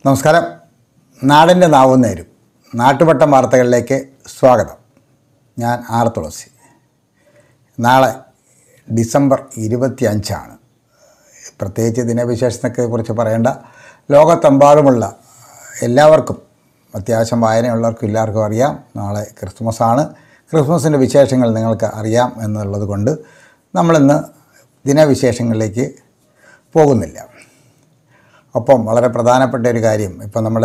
നമസ്കാരം നാടിൻ്റെ നാവും നേരും നാട്ടുപട്ടം വാർത്തകളിലേക്ക് സ്വാഗതം ഞാൻ ആർ തുളസി നാളെ ഡിസംബർ ഇരുപത്തി അഞ്ചാണ് പ്രത്യേകിച്ച് ദിനവിശേഷത്തെ കുറിച്ച് പറയേണ്ട ലോകത്തെമ്പാടുമുള്ള എല്ലാവർക്കും അത്യാവശ്യം വായനയുള്ളവർക്കും എല്ലാവർക്കും അറിയാം നാളെ ക്രിസ്മസ് ആണ് ക്രിസ്മസിൻ്റെ വിശേഷങ്ങൾ നിങ്ങൾക്ക് അറിയാം എന്നുള്ളത് കൊണ്ട് നമ്മളിന്ന് ദിനവിശേഷങ്ങളിലേക്ക് പോകുന്നില്ല ഒപ്പം വളരെ പ്രധാനപ്പെട്ട ഒരു കാര്യം ഇപ്പം നമ്മുടെ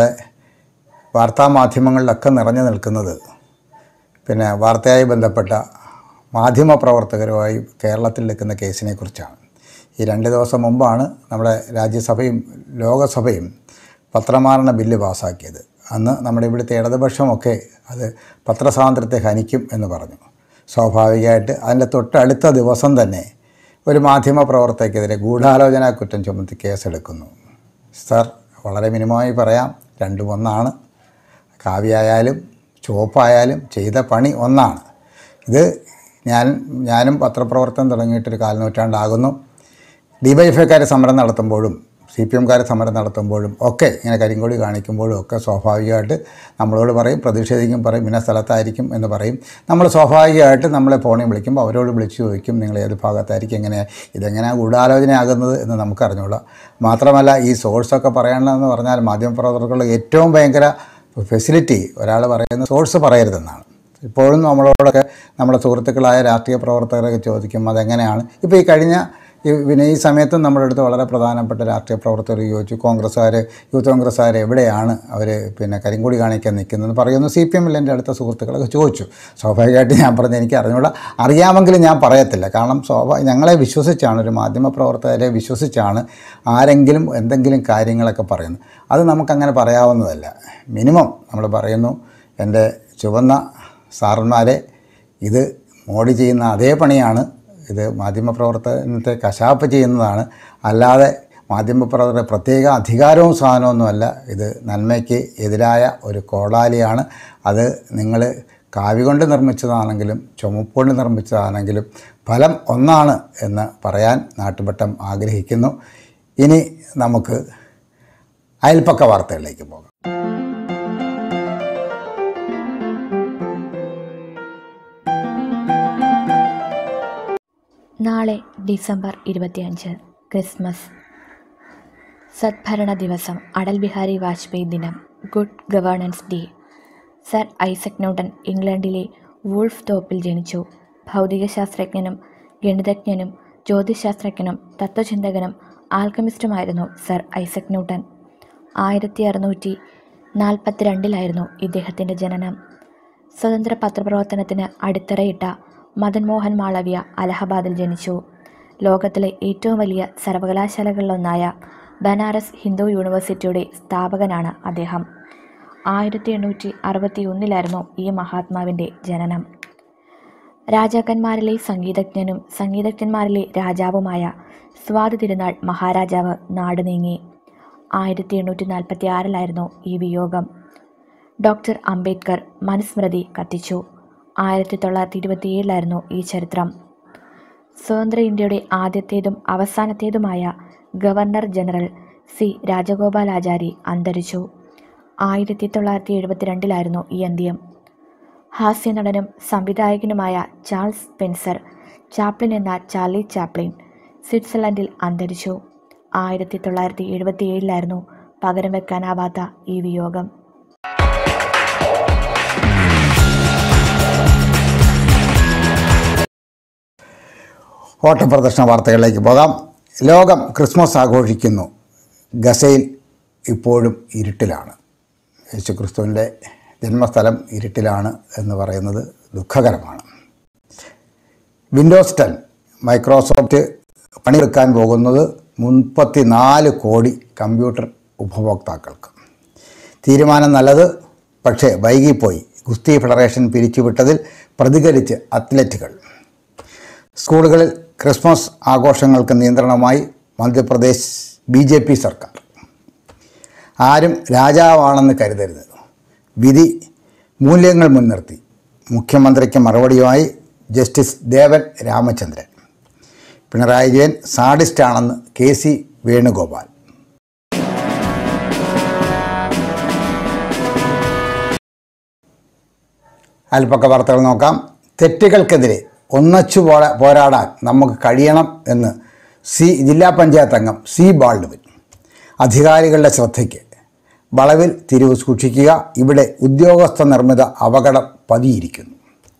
വാർത്താമാധ്യമങ്ങളിലൊക്കെ നിറഞ്ഞു നിൽക്കുന്നത് പിന്നെ വാർത്തയായി ബന്ധപ്പെട്ട മാധ്യമപ്രവർത്തകരുമായി കേരളത്തിൽ നിൽക്കുന്ന കേസിനെ കുറിച്ചാണ് ഈ രണ്ട് ദിവസം മുമ്പാണ് നമ്മുടെ രാജ്യസഭയും ലോകസഭയും പത്രമാരണ ബില്ല് പാസ്സാക്കിയത് അന്ന് നമ്മുടെ ഇവിടുത്തെ ഇടതുപക്ഷമൊക്കെ അത് പത്രസ്വാതന്ത്ര്യത്തെ ഹനിക്കും എന്ന് പറഞ്ഞു സ്വാഭാവികമായിട്ട് അതിൻ്റെ തൊട്ടടുത്ത ദിവസം തന്നെ ഒരു മാധ്യമപ്രവർത്തകയ്ക്കെതിരെ ഗൂഢാലോചന കുറ്റം ചുമത്തി കേസെടുക്കുന്നു സർ വളരെ മിനിമമായി പറയാം രണ്ടും ഒന്നാണ് കാവ്യായാലും ചുവപ്പായാലും ചെയ്ത പണി ഒന്നാണ് ഇത് ഞാൻ ഞാനും പത്രപ്രവർത്തനം തുടങ്ങിയിട്ടൊരു കാൽനൂറ്റാണ്ടാകുന്നു ഡിവൈഎഫ്ഐക്കാർ സമരം നടത്തുമ്പോഴും സി പി എംകാർ സമരം നടത്തുമ്പോഴും ഒക്കെ ഇങ്ങനെ കരിങ്കൊടി കാണിക്കുമ്പോഴും ഒക്കെ സ്വാഭാവികമായിട്ട് നമ്മളോട് പറയും പ്രതിഷേധിക്കും പറയും ഇന്ന സ്ഥലത്തായിരിക്കും എന്ന് പറയും നമ്മൾ സ്വാഭാവികമായിട്ട് നമ്മളെ ഫോണിൽ വിളിക്കുമ്പോൾ അവരോട് വിളിച്ച് ചോദിക്കും നിങ്ങൾ ഏത് ഭാഗത്തായിരിക്കും എങ്ങനെ ഇതെങ്ങനെയാണ് ഗൂഢാലോചനയാകുന്നത് എന്ന് നമുക്ക് അറിഞ്ഞുകൂടാ മാത്രമല്ല ഈ സോഴ്സൊക്കെ പറയണമെന്ന് പറഞ്ഞാൽ മാധ്യമപ്രവർത്തകരുടെ ഏറ്റവും ഭയങ്കര ഫെസിലിറ്റി ഒരാൾ പറയുന്ന സോഴ്സ് പറയരുതെന്നാണ് ഇപ്പോഴും നമ്മളോടൊക്കെ നമ്മുടെ സുഹൃത്തുക്കളായ രാഷ്ട്രീയ പ്രവർത്തകരൊക്കെ ചോദിക്കും അതെങ്ങനെയാണ് ഇപ്പോൾ ഈ കഴിഞ്ഞ ഈ പിന്നെ ഈ സമയത്തും നമ്മുടെ അടുത്ത് വളരെ പ്രധാനപ്പെട്ട രാഷ്ട്രീയ പ്രവർത്തകർ ചോദിച്ചു കോൺഗ്രസ്സുകാർ യൂത്ത് കോൺഗ്രസ്സുകാർ എവിടെയാണ് അവർ പിന്നെ കരിങ്കൊടി കാണിക്കാൻ നിൽക്കുന്നത് പറയുന്നു സി പി എമ്മിൽ എൻ്റെ അടുത്ത സുഹൃത്തുക്കളൊക്കെ ചോദിച്ചു സ്വാഭാവികമായിട്ട് ഞാൻ പറഞ്ഞു എനിക്ക് അറിഞ്ഞൂടാ അറിയാമെങ്കിലും ഞാൻ പറയത്തില്ല കാരണം സ്വാഭാവിക ഞങ്ങളെ വിശ്വസിച്ചാണ് ഒരു മാധ്യമ പ്രവർത്തകരെ വിശ്വസിച്ചാണ് ആരെങ്കിലും എന്തെങ്കിലും കാര്യങ്ങളൊക്കെ പറയുന്നത് അത് നമുക്കങ്ങനെ പറയാവുന്നതല്ല മിനിമം നമ്മൾ പറയുന്നു എൻ്റെ ചുവന്ന സാറന്മാരെ ഇത് മോഡി ചെയ്യുന്ന അതേ പണിയാണ് ഇത് മാധ്യമപ്രവർത്തനത്തെ കശാപ്പ് ചെയ്യുന്നതാണ് അല്ലാതെ മാധ്യമപ്രവർത്തകരുടെ പ്രത്യേക അധികാരവും സാധനമൊന്നുമല്ല ഇത് നന്മയ്ക്ക് എതിരായ ഒരു കോടാലിയാണ് അത് നിങ്ങൾ കാവ്യ കൊണ്ട് നിർമ്മിച്ചതാണെങ്കിലും ചുമപ്പ് കൊണ്ട് നിർമ്മിച്ചതാണെങ്കിലും ഫലം ഒന്നാണ് എന്ന് പറയാൻ നാട്ടുപട്ടം ആഗ്രഹിക്കുന്നു ഇനി നമുക്ക് അയൽപ്പക്ക വാർത്തകളിലേക്ക് പോകാം നാളെ ഡിസംബർ ഇരുപത്തിയഞ്ച് ക്രിസ്മസ് സദ്ഭരണ ദിവസം അടൽ ബിഹാരി വാജ്പേയി ദിനം good governance day sir Isaac Newton ഇംഗ്ലണ്ടിലെ വൂൾഫ് തോപ്പിൽ ജനിച്ചു ഭൗതികശാസ്ത്രജ്ഞനും ഗണിതജ്ഞനും ജ്യോതിശാസ്ത്രജ്ഞനും തത്വചിന്തകനും ആൽക്കമിസ്റ്റുമായിരുന്നു സർ ഐസക് ന്യൂട്ടൺ ആയിരത്തി അറുന്നൂറ്റി നാൽപ്പത്തിരണ്ടിലായിരുന്നു ഇദ്ദേഹത്തിൻ്റെ ജനനം സ്വതന്ത്ര പത്രപ്രവർത്തനത്തിന് അടിത്തറയിട്ട മദൻ മോഹൻ മാളവ്യ അലഹബാദിൽ ജനിച്ചു ലോകത്തിലെ ഏറ്റവും വലിയ സർവകലാശാലകളിലൊന്നായ ബനാറസ് ഹിന്ദു യൂണിവേഴ്സിറ്റിയുടെ സ്ഥാപകനാണ് അദ്ദേഹം ആയിരത്തി എണ്ണൂറ്റി അറുപത്തി ഒന്നിലായിരുന്നു ഈ മഹാത്മാവിൻ്റെ ജനനം രാജാക്കന്മാരിലെ സംഗീതജ്ഞനും സംഗീതജ്ഞന്മാരിലെ രാജാവുമായ സ്വാതി തിരുനാൾ മഹാരാജാവ് നാട് നീങ്ങി ആയിരത്തി എണ്ണൂറ്റി നാൽപ്പത്തി ആറിലായിരുന്നു ഈ വിയോഗം ഡോക്ടർ അംബേദ്കർ മനുസ്മൃതി കത്തിച്ചു ആയിരത്തി തൊള്ളായിരത്തി ഇരുപത്തിയേഴിലായിരുന്നു ഈ ചരിത്രം സ്വതന്ത്ര ഇന്ത്യയുടെ ആദ്യത്തേതും അവസാനത്തേതുമായ ഗവർണർ ജനറൽ സി രാജഗോപാലാചാരി അന്തരിച്ചു ആയിരത്തി തൊള്ളായിരത്തി എഴുപത്തിരണ്ടിലായിരുന്നു ഈ അന്ത്യം ഹാസ്യനടനും സംവിധായകനുമായ ചാൾസ് സ്പെൻസർ ചാപ്ലിൻ എന്ന ചാർലി ചാപ്ലിൻ സ്വിറ്റ്സർലൻഡിൽ അന്തരിച്ചു ആയിരത്തി തൊള്ളായിരത്തി എഴുപത്തിയേഴിലായിരുന്നു പകരം വെക്കാനാവാത്ത ഈ വിയോഗം ഓട്ടപ്രദർശന വാർത്തകളിലേക്ക് പോകാം ലോകം ക്രിസ്മസ് ആഘോഷിക്കുന്നു ഗസയിൽ ഇപ്പോഴും ഇരുട്ടിലാണ് യേശുക്രിസ്തുവിൻ്റെ ജന്മസ്ഥലം ഇരുട്ടിലാണ് എന്ന് പറയുന്നത് ദുഃഖകരമാണ് വിൻഡോസ് ടെൻ മൈക്രോസോഫ്റ്റ് പണിയെടുക്കാൻ പോകുന്നത് മുപ്പത്തി നാല് കോടി കമ്പ്യൂട്ടർ ഉപഭോക്താക്കൾക്ക് തീരുമാനം നല്ലത് പക്ഷേ വൈകിപ്പോയി ഗുസ്തി ഫെഡറേഷൻ പിരിച്ചുവിട്ടതിൽ പ്രതികരിച്ച് അത്ലറ്റുകൾ സ്കൂളുകളിൽ ക്രിസ്മസ് ആഘോഷങ്ങൾക്ക് നിയന്ത്രണമായി മധ്യപ്രദേശ് ബി ജെ പി സർക്കാർ ആരും രാജാവാണെന്ന് കരുതരുത് വിധി മൂല്യങ്ങൾ മുൻനിർത്തി മുഖ്യമന്ത്രിക്ക് മറുപടിയുമായി ജസ്റ്റിസ് ദേവൻ രാമചന്ദ്രൻ പിണറായി വിജയൻ സാഡിസ്റ്റാണെന്ന് കെ സി വേണുഗോപാൽ അയൽപ്പക്ക വാർത്തകൾ നോക്കാം തെറ്റുകൾക്കെതിരെ ഒന്നച്ചു പോരാ പോരാടാൻ നമുക്ക് കഴിയണം എന്ന് സി ജില്ലാ പഞ്ചായത്ത് അംഗം സി ബാൾഡുവിൻ അധികാരികളുടെ ശ്രദ്ധയ്ക്ക് വളവിൽ തിരിവ് സൂക്ഷിക്കുക ഇവിടെ ഉദ്യോഗസ്ഥ നിർമ്മിത അപകടം പതിയിരിക്കുന്നു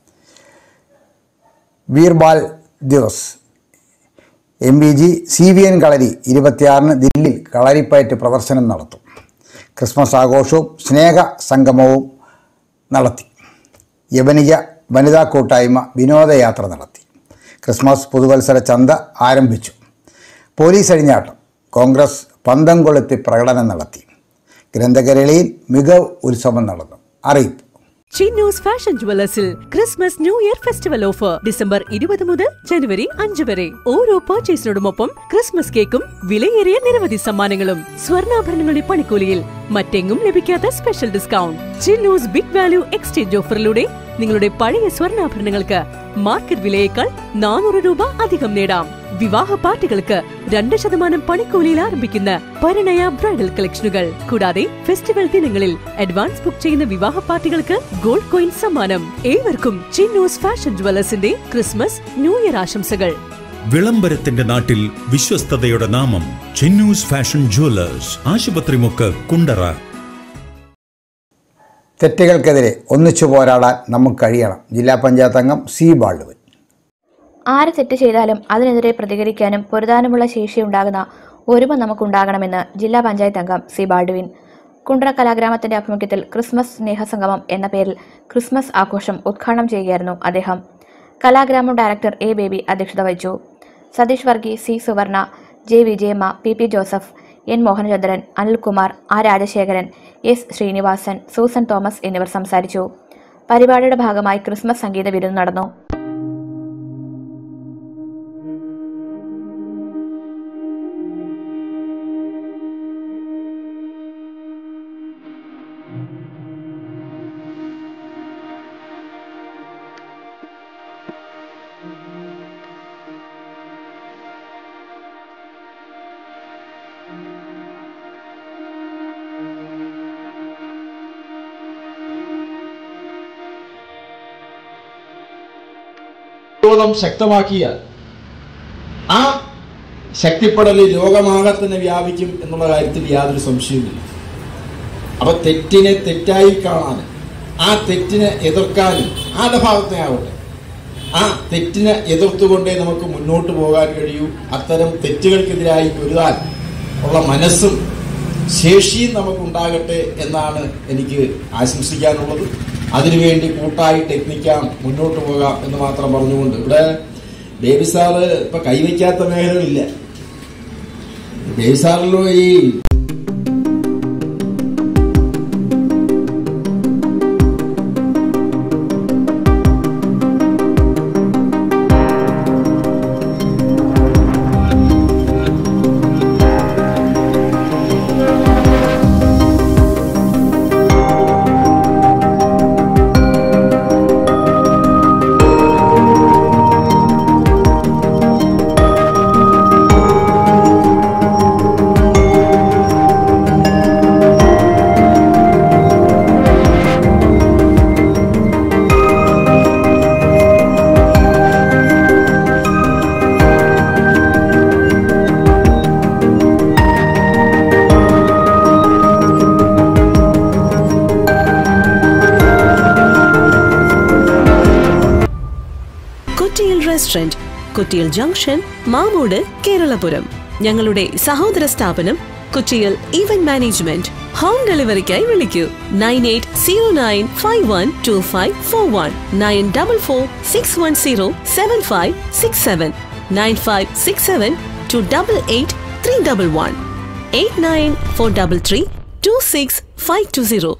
Veer Bal Diwas M B G C V N Kalari ഇരുപത്തിയാറിന് ദില്ലിയിൽ കളരിപ്പയറ്റ് പ്രദർശനം നടത്തും ക്രിസ്മസ് ആഘോഷവും സ്നേഹ സംഗമവും നടത്തി യവനിക വനിതാ കൂട്ടായ്മ വിനോദയാത്ര നടത്തി ക്രിസ്മസ് പുതുവത്സര ചന്ത ആരംഭിച്ചു പോലീസ് അഴിഞ്ഞാട്ടം കോൺഗ്രസ് പന്തം കൊളുത്തി പ്രകടനം നടത്തി ഗ്രന്ഥകരളിയിൽ മികവ് ഉത്സവം നടന്നു അറിയിപ്പ് ചിന്നൂസ് ഫാഷൻ ജുവലേഴ്സിൽ Christmas new year festival offer December ഇരുപത് മുതൽ ജനുവരി അഞ്ച് വരെ ഓരോ പർച്ചേസിനോടുമൊപ്പം ക്രിസ്മസ് കേക്കും വിലയേറിയ നിരവധി സമ്മാനങ്ങളും സ്വർണ്ണാഭരണങ്ങളുടെ പണിക്കൂലിയിൽ മറ്റെങ്ങും ലഭിക്കാത്ത special discount Chinnoos big value exchange ഓഫറിലൂടെ നിങ്ങളുടെ പഴയ സ്വർണ്ണാഭരണങ്ങൾക്ക് മാർക്കറ്റ് വിലയേക്കാൾ നാനൂറ് രൂപ അധികം നേടാം വിവാഹ പാർട്ടികൾക്ക് രണ്ട് ശതമാനം പണിക്കൂലിയിൽ ആരംഭിക്കുന്ന പരിണയ ബ്രൈഡൽ കളക്ഷനുകൾ കൂടാതെ ഫെസ്റ്റിവൽ ദിനങ്ങളിൽ അഡ്വാൻസ് ബുക്ക് ചെയ്യുന്ന വിവാഹ പാർട്ടികൾക്ക് ഗോൾഡ് കോയിൻ സമ്മാനം ഏവർക്കും ചിന്നൂസ് ഫാഷൻ ജുവലേഴ്സിന്റെ ക്രിസ്മസ് ന്യൂ ഇയർ ആശംസകൾ വിളംബരത്തിന്റെ നാട്ടിൽ വിശ്വസ്തതയുടെ നാമം ചിന്നൂസ് ഫാഷൻ ജുവലേഴ്സ് ആശുപത്രിമുക്ക് കുണ്ടറ തെറ്റുകൾക്കെതിരെ ഒന്നിച്ചു പോരാടാൻ നമുക്ക് കഴിയണം ജില്ലാ പഞ്ചായത്ത് അംഗം സി ബാൾഡുവിൻ ആര് തെറ്റ് ചെയ്താലും അതിനെതിരെ പ്രതികരിക്കാനും പൊരുതാനുമുള്ള ശേഷിയുണ്ടാകുന്ന ഒരുമ നമുക്കുണ്ടാകണമെന്ന് ജില്ലാ പഞ്ചായത്ത് അംഗം സി ബാൾഡുവിൻ കുണ്ട്ര കലാഗ്രാമത്തിന്റെ ആഭിമുഖ്യത്തിൽ ക്രിസ്മസ് സ്നേഹസംഗമം എന്ന പേരിൽ ക്രിസ്മസ് ആഘോഷം ഉദ്ഘാടനം ചെയ്യുകയായിരുന്നു അദ്ദേഹം കലാഗ്രാമം ഡയറക്ടർ എ ബേബി അധ്യക്ഷത വഹിച്ചു Satheesh Varghese C Suvarna J Vijayamma P P Joseph N Mohanachandran Anilkumar R Rajasekharan S Srinivasan Susan Thomas എന്നിവർ സംസാരിച്ചു പരിപാടിയുടെ ഭാഗമായി ക്രിസ്മസ് സംഗീത വിരുന്ന് നടന്നു പ്രതിരോധം ശക്തമാക്കിയാൽ ആ ശക്തിപ്പെടൽ ലോകമാകെ തന്നെ വ്യാപിക്കും എന്നുള്ള കാര്യത്തിൽ യാതൊരു സംശയവുമില്ല അപ്പൊ തെറ്റിനെ തെറ്റായി കാണാനും ആ തെറ്റിനെ എതിർക്കാനും ആരുടെ ഭാഗത്തെ ആവട്ടെ ആ തെറ്റിനെ എതിർത്തുകൊണ്ടേ നമുക്ക് മുന്നോട്ട് പോകാൻ കഴിയൂ അത്തരം തെറ്റുകൾക്കെതിരായി പൊരുതാൻ ഉള്ള മനസ്സും ശേഷിയും നമുക്കുണ്ടാകട്ടെ എന്നാണ് എനിക്ക് ആശംസിക്കാനുള്ളത് അതിനുവേണ്ടി കൂട്ടായി ടെക്നിക്കാം മുന്നോട്ട് പോകാം എന്ന് മാത്രം പറഞ്ഞുകൊണ്ട് ഇവിടെ ബേബി സാറ് ഇപ്പൊ കൈവയ്ക്കാത്ത മേഖലകളില്ല ബേബി സാറിലോ ഈ കൊറ്റിയിൽ റെസ്റ്റോറന്റ് കൊറ്റിയിൽ ജംഗ്ഷൻ മാമൂട് കേരളപുരം ഞങ്ങളുടെ സഹോദര സ്ഥാപനം കൊച്ചിയിൽ ഈവന്റ് മാനേജ്മെന്റ് ഹോം ഡെലിവറിക്കായി വിളിക്കൂ nine eight zero nine five one two five four one nine double four six one zero seven five six seven nine five six seven two double eight three double one eight nine four double three two six five two zero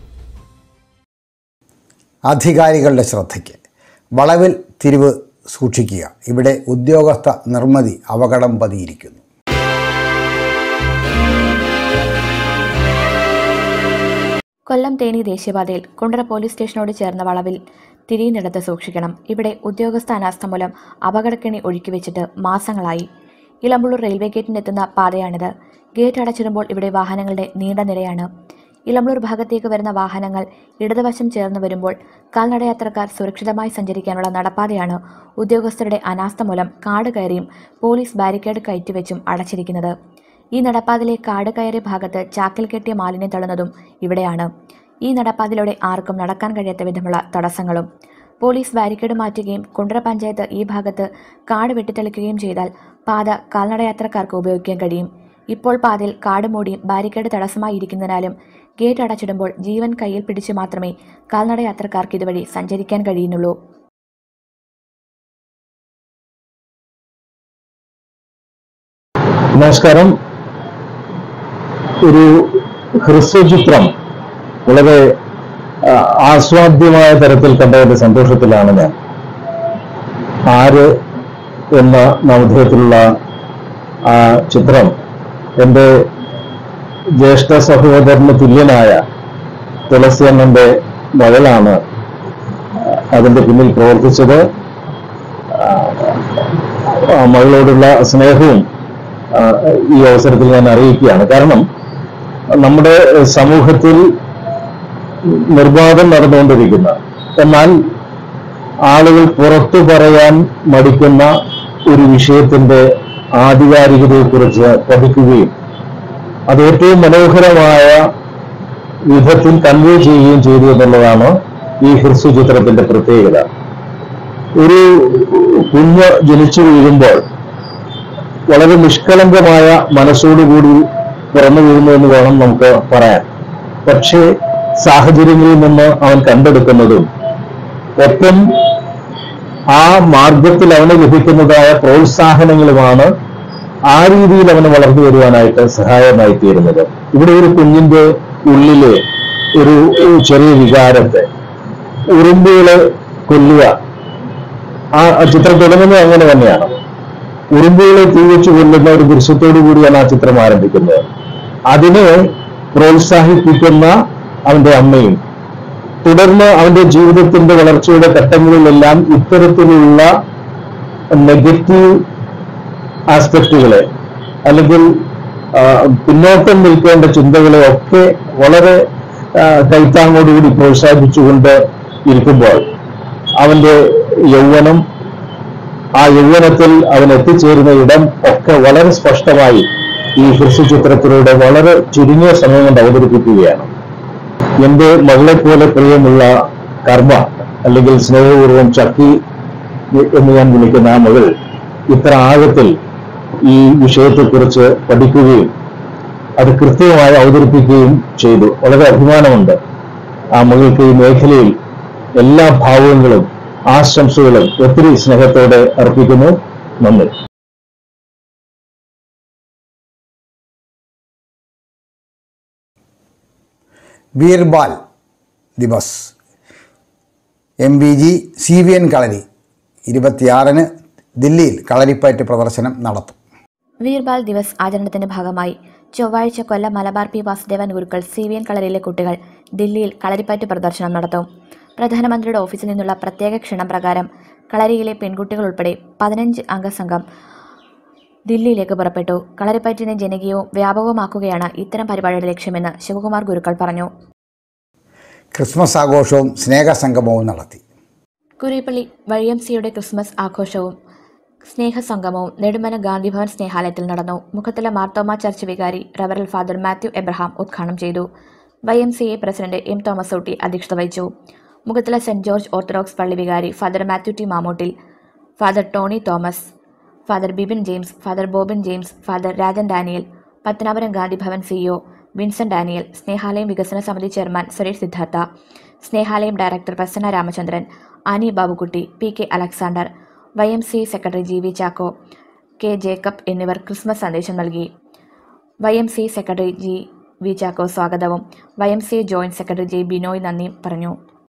അധികാരികളുടെ ശ്രദ്ധയ്ക്ക് വളവിൽ തിരിവ് സൂക്ഷിക്കുക ഇവിടെ ഉദ്യോഗസ്ഥ നിർമ്മിതി അപകടം പതിയിരിക്കുന്നു കൊല്ലം തേനി ദേശീയപാതയിൽ Kundara police സ്റ്റേഷനോട് ചേർന്ന വളവിൽ തിരിയുന്നിടത്ത് സൂക്ഷിക്കണം ഇവിടെ ഉദ്യോഗസ്ഥ അനാസ്ഥ മൂലം അപകടക്കെണി ഒഴുക്കി വെച്ചിട്ട് മാസങ്ങളായി ഇളമ്പുള്ളൂർ റെയിൽവേ ഗേറ്റിനെത്തുന്ന പാതയാണിത് ഗേറ്റ് അടച്ചിടുമ്പോൾ ഇവിടെ വാഹനങ്ങളുടെ നീണ്ട നിരയാണ് ഇളമ്പളൂർ ഭാഗത്തേക്ക് വരുന്ന വാഹനങ്ങൾ ഇടതുവശം ചേർന്ന് വരുമ്പോൾ കാൽനടയാത്രക്കാർ സുരക്ഷിതമായി സഞ്ചരിക്കാനുള്ള നടപ്പാതയാണ് ഉദ്യോഗസ്ഥരുടെ അനാസ്ഥ മൂലം കാട് കയറിയും പോലീസ് ബാരിക്കേഡ് കയറ്റിവെച്ചും അടച്ചിരിക്കുന്നത് ഈ നടപ്പാതയിലെ കാട് കയറിയ ഭാഗത്ത് ചാക്കിൽ കെട്ടിയ മാലിന്യം തള്ളുന്നതും ഇവിടെയാണ് ഈ നടപ്പാതയിലൂടെ ആർക്കും നടക്കാൻ കഴിയാത്ത വിധമുള്ള തടസ്സങ്ങളും പോലീസ് ബാരിക്കേഡ് മാറ്റുകയും കുണ്ട്ര പഞ്ചായത്ത് ഈ ഭാഗത്ത് കാട് വെട്ടിത്തെളിക്കുകയും ചെയ്താൽ പാത കാൽനടയാത്രക്കാർക്ക് ഉപയോഗിക്കാൻ കഴിയും ഇപ്പോൾ പാതയിൽ കാട് മൂടിയും ബാരിക്കേഡ് തടസ്സമായി ഇരിക്കുന്നതിനാലും ഗേറ്റ് അടച്ചിടുമ്പോൾ ജീവൻ കയ്യിൽ പിടിച്ച് മാത്രമേ കാൽനടയാത്രക്കാർക്ക് ഇതുവഴി സഞ്ചരിക്കാൻ കഴിയുന്നുള്ളൂ നമസ്കാരം ഒരു ഹ്രസ്വചിത്രം വളരെ ആ, ആസ്വാദ്യമായ തരത്തിൽ കണ്ടതിന്റെ സന്തോഷത്തിലാണ് ഞാൻ ആര് എന്ന നാമധേയത്തിലുള്ള ആ ചിത്രം എൻ്റെ ജ്യേഷ്ഠ സഹോദരന് തുല്യനായ തുളസിയമ്മന്റെ മകളാണ് അതിന്റെ പിന്നിൽ പ്രവർത്തിച്ചത് ആ മകളോടുള്ള സ്നേഹവും ആ, ഈ അവസരത്തിൽ ഞാൻ അറിയിക്കുകയാണ് കാരണം നമ്മുടെ സമൂഹത്തിൽ നിർബാധം നടന്നുകൊണ്ടിരിക്കുന്ന എന്നാൽ ആളുകൾ പുറത്തു പറയാൻ മടിക്കുന്ന ഒരു വിഷയത്തിന്റെ ആധികാരികതയെക്കുറിച്ച് പഠിക്കുകയും അത് ഏറ്റവും മനോഹരമായ വിധത്തിൽ കൺവേ ചെയ്യുകയും ചെയ്തു എന്നുള്ളതാണ് ഈ ഹ്രസ്വചിത്രത്തിന്റെ പ്രത്യേകത ഒരു കുഞ്ഞ് ജനിച്ചു വീഴുമ്പോൾ വളരെ നിഷ്കളങ്കമായ മനസ്സോടുകൂടി പിറന്നു വീഴുന്നു എന്ന് വേണം നമുക്ക് പറയാൻ പക്ഷേ സാഹചര്യങ്ങളിൽ നിന്ന് അവൻ കണ്ടെടുക്കുന്നതും ഒപ്പം ആ മാർഗത്തിൽ അവന് ലഭിക്കുന്നതായ പ്രോത്സാഹനങ്ങളുമാണ് ആ രീതിയിൽ അവന് വളർന്നു വരുവാനായിട്ട് സഹായമായി തീരുന്നത് ഇവിടെ ഒരു കുഞ്ഞിന്റെ ഉള്ളിലെ ഒരു ചെറിയ വികാരത്തെ ഉറുമ്പുകളെ കൊല്ലുക ആ ആ ചിത്രം തുടങ്ങുന്നത് അങ്ങനെ തന്നെയാണ് ഉറുമ്പുകളെ തീവച്ച് കൊല്ലുന്ന ഒരു ദൃശ്യത്തോടു കൂടിയാണ് ആ ചിത്രം ആരംഭിക്കുന്നത് അതിനെ പ്രോത്സാഹിപ്പിക്കുന്ന അവന്റെ അമ്മയും തുടർന്ന് അവന്റെ ജീവിതത്തിന്റെ വളർച്ചയുടെ ഘട്ടങ്ങളിലെല്ലാം ഇത്തരത്തിലുള്ള നെഗറ്റീവ് ആസ്പെക്റ്റുകളെ അല്ലെങ്കിൽ ആ, പിന്നോക്കം നിൽക്കേണ്ട ചിന്തകളെ ഒക്കെ വളരെ ആ, കൈത്താങ്ങോടുകൂടി പ്രോത്സാഹിപ്പിച്ചുകൊണ്ട് ഇരിക്കുമ്പോൾ അവന്റെ യൗവനം ആ യൗവനത്തിൽ അവൻ എത്തിച്ചേരുന്ന ഇടം ഒക്കെ വളരെ സ്പഷ്ടമായി ഈ ഹ്രസ്വചിത്രത്തിലൂടെ വളരെ ചുരുങ്ങിയ സമയം കൊണ്ട് അവതരിപ്പിക്കുകയാണ് എന്റെ മകളെ പോലെ പ്രിയമുള്ള കർമ്മ അല്ലെങ്കിൽ സ്നേഹപൂർവ്വം ചക്കി എന്ന് ഞാൻ വിളിക്കുന്ന ആ മകൾ ഇത്ര ആഴത്തിൽ ഈ വിഷയത്തെക്കുറിച്ച് പഠിക്കുകയും അത് കൃത്യമായി അവതരിപ്പിക്കുകയും ചെയ്തു വളരെ അഭിമാനമുണ്ട് ആ മകൾക്ക് ഈ മേഖലയിൽ എല്ലാ ഭാവങ്ങളും ആശംസകളും ഒത്തിരി സ്നേഹത്തോടെ അർപ്പിക്കുന്നു നന്ദി Veer Bal Diwas M V G C V N Kalari ഇരുപത്തിയാറിന് ദില്ലിയിൽ കളരിപ്പയറ്റ് പ്രദർശനം നടത്തും വീർബാൽ ദിവസ് ആചരണത്തിന്റെ ഭാഗമായി ചൊവ്വാഴ്ച Kollam Malabar P Vasudevan Gurukkal C V N കളരിയിലെ കുട്ടികൾ ദില്ലിയിൽ കളരിപ്പയറ്റ് പ്രദർശനം നടത്തും പ്രധാനമന്ത്രിയുടെ ഓഫീസിൽ നിന്നുള്ള പ്രത്യേക ക്ഷണം പ്രകാരം കളരിയിലെ പെൺകുട്ടികൾ ഉൾപ്പെടെ പതിനഞ്ച് അംഗസംഘം ദില്ലിയിലേക്ക് പുറപ്പെട്ടു കളരിപ്പയറ്റിനെ ജനകീയവും വ്യാപകവുമാക്കുകയാണ് ഇത്തരം പരിപാടിയുടെ ലക്ഷ്യമെന്ന് ശിവകുമാർ ഗുരുക്കൾ പറഞ്ഞു ക്രിസ്മസ് ആഘോഷവും സ്നേഹസംഗമവും നടത്തി കുരിപ്പള്ളി വഴിയംസിയുടെ ക്രിസ്മസ് ആഘോഷവും സ്നേഹസംഗമവും നെടുമന ഗാന്ധിഭവൻ സ്നേഹാലയത്തിൽ നടന്നു മുഖത്തല മാർത്തോമ ചർച്ച് വികാരി റവറൽ ഫാദർ മാത്യു എബ്രഹാം ഉദ്ഘാടനം ചെയ്തു Y M C A president M Thomas Ooty അധ്യക്ഷത വഹിച്ചു മുഖത്തല സെന്റ് ജോർജ് ഓർത്തഡോക്സ് പള്ളി വികാരി father Mathew T Mamoottil father Tony Thomas father Bibin James father Bobin James father Rajan Daniel Pathanapuram Gandhi Bhavan CEO Vincent Daniel Snehalayam വികസന സമിതി chairman Suresh Siddhartha Snehalayam director Prasanna Ramachandran Annie Babukutty P K Alexander Y M C secretary G V Chacko K Jacob എന്നിവർ Christmas സന്ദേശം നൽകി Y M C secretary G V Chacko സ്വാഗതവും Y M C joint secretary J Binoy നന്ദിയും പറഞ്ഞു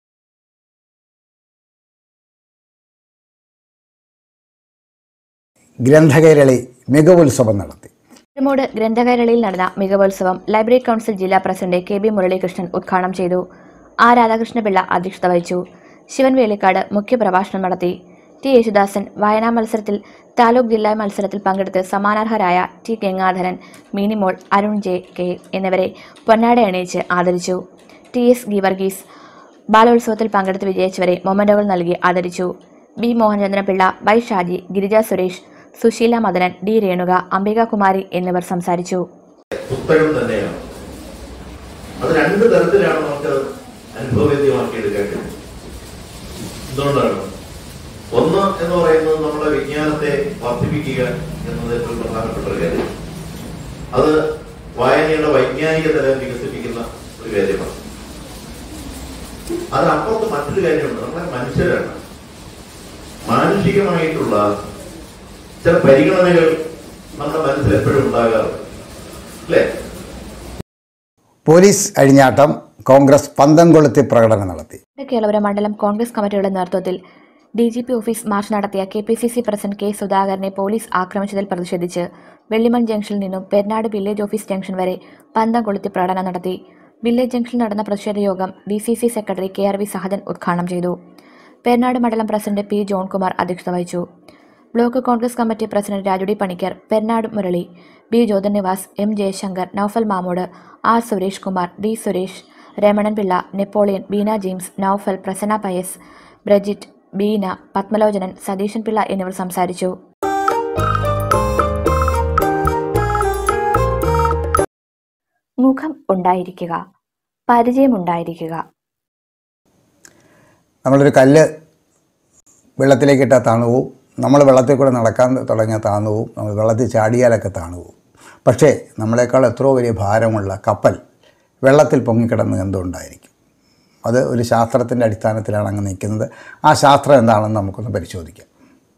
ഗ്രന്ഥകൈരളി മികവുത്സവം നടത്തി കോഴിക്കോട് ഗ്രന്ഥകൈരളിയിൽ നടന്ന മികവോത്സവം ലൈബ്രറി കൗൺസിൽ ജില്ലാ പ്രസിഡന്റ് കെ ബി മുരളീകൃഷ്ണൻ ഉദ്ഘാടനം ചെയ്തു ആർ രാധാകൃഷ്ണപിള്ള അധ്യക്ഷത വഹിച്ചു ശിവൻ വേലിക്കാട് മുഖ്യപ്രഭാഷണം നടത്തി ടി യേശുദാസൻ വായനാ മത്സരത്തിൽ താലൂക്ക് ജില്ലാ മത്സരത്തിൽ പങ്കെടുത്ത് സമാനാർഹരായ T Gangadharan Minimol Arun J K എന്നിവരെ പൊന്നാട അണിയിച്ച് ആദരിച്ചു ടി എസ് ഗീവർഗീസ് ബാലോത്സവത്തിൽ പങ്കെടുത്ത് വിജയിച്ചവരെ മൊമന്റോകൾ നൽകി ആദരിച്ചു B Mohanachandrapillai Y Shaji Girija Suresh Susheela Madanan D Renuka Ambikakumari എന്നിവർ സംസാരിച്ചു പുസ്തകം തന്നെയാണ് അത് രണ്ട് തരത്തിലാണ് നമുക്ക് അനുഭവവേദ്യമാക്കി എടുക്കാൻ കഴിയും എന്തുകൊണ്ടാണ് ഒന്ന് എന്ന് പറയുന്നത് നമ്മുടെ വിജ്ഞാനത്തെ വർദ്ധിപ്പിക്കുക എന്നത് ഏറ്റവും പ്രധാനപ്പെട്ട ഒരു കാര്യം അത് വായനയുടെ വൈജ്ഞാനിക തലം വികസിപ്പിക്കുന്ന ഒരു കാര്യമാണ് അതിനപ്പുറത്ത് മറ്റൊരു കാര്യമുണ്ട് നമ്മളെ മനുഷ്യരാണ് മാനുഷികമായിട്ടുള്ള ചില പരിഗണനകൾ നമ്മുടെ മനസ്സിൽ എപ്പോഴും ഉണ്ടാകാറുണ്ട് അല്ലേ പോലീസ് അഴിഞ്ഞാട്ടം കോൺഗ്രസ് പന്തം കൊളുത്തി പ്രകടനം നടത്തി കേരളപുരം മണ്ഡലം കോൺഗ്രസ് കമ്മിറ്റിയുടെ നേതൃത്വത്തിൽ D G P office march നടത്തിയ K P C C president K Sudhakaran police ആക്രമിച്ചതിൽ പ്രതിഷേധിച്ച് വെള്ളിമൺ ജംഗ്ഷനിൽ നിന്നും പെരുന്നാട് വില്ലേജ് ഓഫീസ് ജംഗ്ഷൻ വരെ പന്തം കൊളുത്തി പ്രകടനം നടത്തി വില്ലേജ് ജംഗ്ഷനിൽ നടന്ന പ്രതിഷേധ യോഗം D C C secretary K R V Sahajan ഉദ്ഘാടനം ചെയ്തു പെരുന്നാട് മണ്ഡലം പ്രസിഡന്റ് പി ജോൺകുമാർ അധ്യക്ഷത വഹിച്ചു block Congress committee president Raju T Panicker Perunad Murali B Jyothir Nivas M Jayasankar Noufal Mamood R Suresh Kumar D Suresh Ramanan Pillai Napoleon Beena James Noufal Prasanna Pius Bridget Beena Padmalochanan Satheesan Pillai എന്നിവർ സംസാരിച്ചു മുഖം ഉണ്ടായിരിക്കുക പരിചയമുണ്ടായിരിക്കുക നമ്മളൊരു കല്ല് വെള്ളത്തിലേക്ക് ഇട്ടാൽ താണു പോവും നമ്മൾ വെള്ളത്തിൽ കൂടെ നടക്കാൻ തുടങ്ങിയാൽ താണു പോവും നമ്മൾ വെള്ളത്തിൽ ചാടിയാലൊക്കെ താണു പോവും പക്ഷേ നമ്മളെക്കാൾ എത്രയോ വലിയ ഭാരമുള്ള കപ്പൽ വെള്ളത്തിൽ പൊങ്ങിക്കിടന്ന് എന്തുകൊണ്ടായിരിക്കും അത് ഒരു ശാസ്ത്രത്തിൻ്റെ അടിസ്ഥാനത്തിലാണ് അങ്ങ് നിൽക്കുന്നത് ആ ശാസ്ത്രം എന്താണെന്ന് നമുക്കൊന്ന് പരിശോധിക്കാം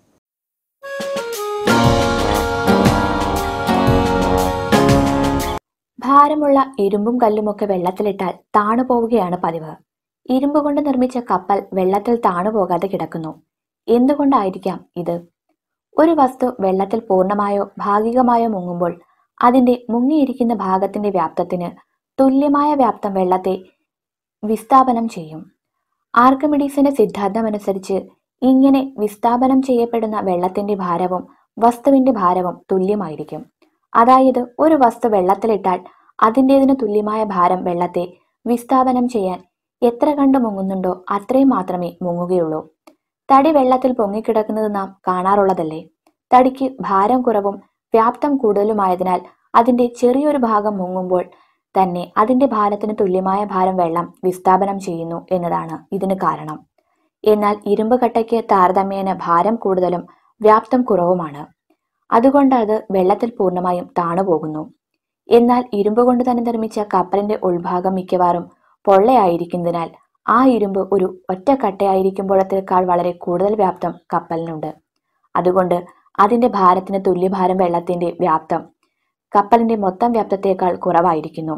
ഭാരമുള്ള ഇരുമ്പും കല്ലുമൊക്കെ വെള്ളത്തിലിട്ടാൽ താണു പോവുകയാണ് പതിവ് ഇരുമ്പ് കൊണ്ട് നിർമ്മിച്ച കപ്പൽ വെള്ളത്തിൽ താണു പോകാതെ കിടക്കുന്നു എന്തുകൊണ്ടായിരിക്കാം ഇത് ഒരു വസ്തു വെള്ളത്തിൽ പൂർണ്ണമായോ ഭാഗികമായോ മുങ്ങുമ്പോൾ അതിന്റെ മുങ്ങിയിരിക്കുന്ന ഭാഗത്തിന്റെ വ്യാപ്തത്തിന് തുല്യമായ വ്യാപ്തം വെള്ളത്തെ വിസ്ഥാപനം ചെയ്യും ആർക്കമിഡീസിന്റെ സിദ്ധാന്തമനുസരിച്ച് ഇങ്ങനെ വിസ്ഥാപനം ചെയ്യപ്പെടുന്ന വെള്ളത്തിന്റെ ഭാരവും വസ്തുവിന്റെ ഭാരവും തുല്യമായിരിക്കും അതായത് ഒരു വസ്തു വെള്ളത്തിലിട്ടാൽ അതിൻ്റെതിന് തുല്യമായ ഭാരം വെള്ളത്തെ വിസ്ഥാപനം ചെയ്യാൻ എത്ര കണ്ട് മുങ്ങുന്നുണ്ടോ അത്രയും മാത്രമേ മുങ്ങുകയുള്ളൂ തടി വെള്ളത്തിൽ പൊങ്ങിക്കിടക്കുന്നത് നാം കാണാറുള്ളതല്ലേ തടിക്ക് ഭാരം കുറവും വ്യാപ്തം കൂടുതലുമായതിനാൽ അതിന്റെ ചെറിയൊരു ഭാഗം മുങ്ങുമ്പോൾ തന്നെ അതിന്റെ ഭാരത്തിന് തുല്യമായ ഭാരം വെള്ളം വിസ്ഥാപനം ചെയ്യുന്നു എന്നതാണ് ഇതിന് കാരണം എന്നാൽ ഇരുമ്പ് കട്ടയ്ക്ക് താരതമ്യേന ഭാരം കൂടുതലും വ്യാപ്തം കുറവുമാണ് അതുകൊണ്ട് അത് വെള്ളത്തിൽ പൂർണ്ണമായും താണുപോകുന്നു എന്നാൽ ഇരുമ്പ് കൊണ്ട് തന്നെ നിർമ്മിച്ച കപ്പലിന്റെ ഉൾഭാഗം മിക്കവാറും പൊള്ളയായിരിക്കുന്നതിനാൽ ആ ഇരുമ്പ് ഒരു ഒറ്റ കട്ടയായിരിക്കുമ്പോഴത്തേക്കാൾ വളരെ കൂടുതൽ വ്യാപ്തം കപ്പലിനുണ്ട് അതുകൊണ്ട് അതിന്റെ ഭാരത്തിന് തുല്യഭാരം വെള്ളത്തിന്റെ വ്യാപ്തം കപ്പലിന്റെ മൊത്തം വ്യാപ്തത്തേക്കാൾ കുറവായിരിക്കുന്നു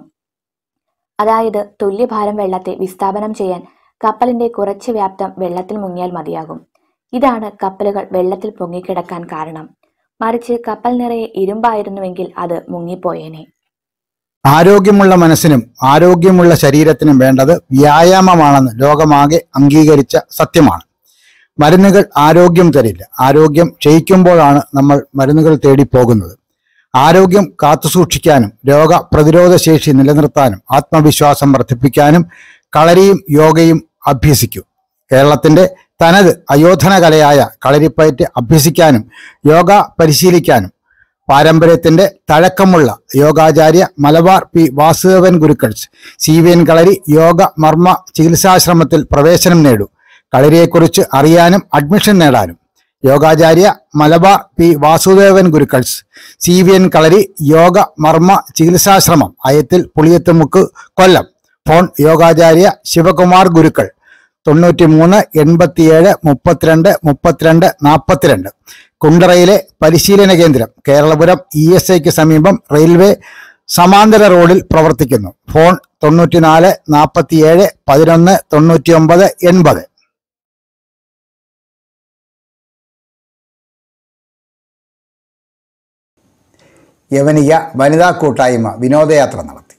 അതായത് തുല്യഭാരം വെള്ളത്തെ വിസ്ഥാപനം ചെയ്യാൻ കപ്പലിന്റെ കുറച്ച് വ്യാപ്തം വെള്ളത്തിൽ മുങ്ങിയാൽ മതിയാകും ഇതാണ് കപ്പലുകൾ വെള്ളത്തിൽ പൊങ്ങിക്കിടക്കാൻ കാരണം മറിച്ച് കപ്പൽ നിറയെ ഇരുമ്പായിരുന്നുവെങ്കിൽ അത് മുങ്ങിപ്പോയേനെ ആരോഗ്യമുള്ള മനസ്സിനും ആരോഗ്യമുള്ള ശരീരത്തിനും വേണ്ടത് വ്യായാമമാണെന്ന് ലോകമാകെ അംഗീകരിച്ച സത്യമാണ് മരുന്നുകൾ ആരോഗ്യം തരില്ല ആരോഗ്യം ക്ഷയിക്കുമ്പോഴാണ് നമ്മൾ മരുന്നുകൾ തേടി പോകുന്നത് ആരോഗ്യം കാത്തുസൂക്ഷിക്കാനും രോഗപ്രതിരോധ ശേഷി നിലനിർത്താനും ആത്മവിശ്വാസം വർദ്ധിപ്പിക്കാനും കളരിയും യോഗയും അഭ്യസിക്കൂ കേരളത്തിന്റെ തനത് അയോധന കലയായ കളരിപ്പയറ്റ് അഭ്യസിക്കാനും യോഗ പരിശീലിക്കാനും പാരമ്പര്യത്തിന്റെ തഴക്കമുള്ള Yogacharya Malabar P Vasudevan Gurukkals C V N Kalari Yoga Marma ചികിത്സാശ്രമത്തിൽ പ്രവേശനം നേടൂ കളരിയെക്കുറിച്ച് അറിയാനും അഡ്മിഷൻ നേടാനും Yogacharya Malabar P Vasudevan Gurukkals C V N Kalari Yoga Marma ചികിത്സാശ്രമം അയത്തിൽ പുളിയത്തുമുക്ക് കൊല്ലം ഫോൺ യോഗാചാര്യ ശിവകുമാർ ഗുരുക്കൾ തൊണ്ണൂറ്റി മൂന്ന് എൺപത്തിയേഴ് മുപ്പത്തിരണ്ട് മുപ്പത്തിരണ്ട് നാൽപ്പത്തിരണ്ട് കുണ്ടറയിലെ പരിശീലന കേന്ദ്രം കേരളപുരം ഇ എസ് ഐക്ക് സമീപം റെയിൽവേ സമാന്തര റോഡിൽ പ്രവർത്തിക്കുന്നു ഫോൺ തൊണ്ണൂറ്റിനാല് നാൽപ്പത്തിയേഴ് പതിനൊന്ന് തൊണ്ണൂറ്റിയൊമ്പത് എൺപത് യവനിക വനിതാ കൂട്ടായ്മ വിനോദയാത്ര നടത്തി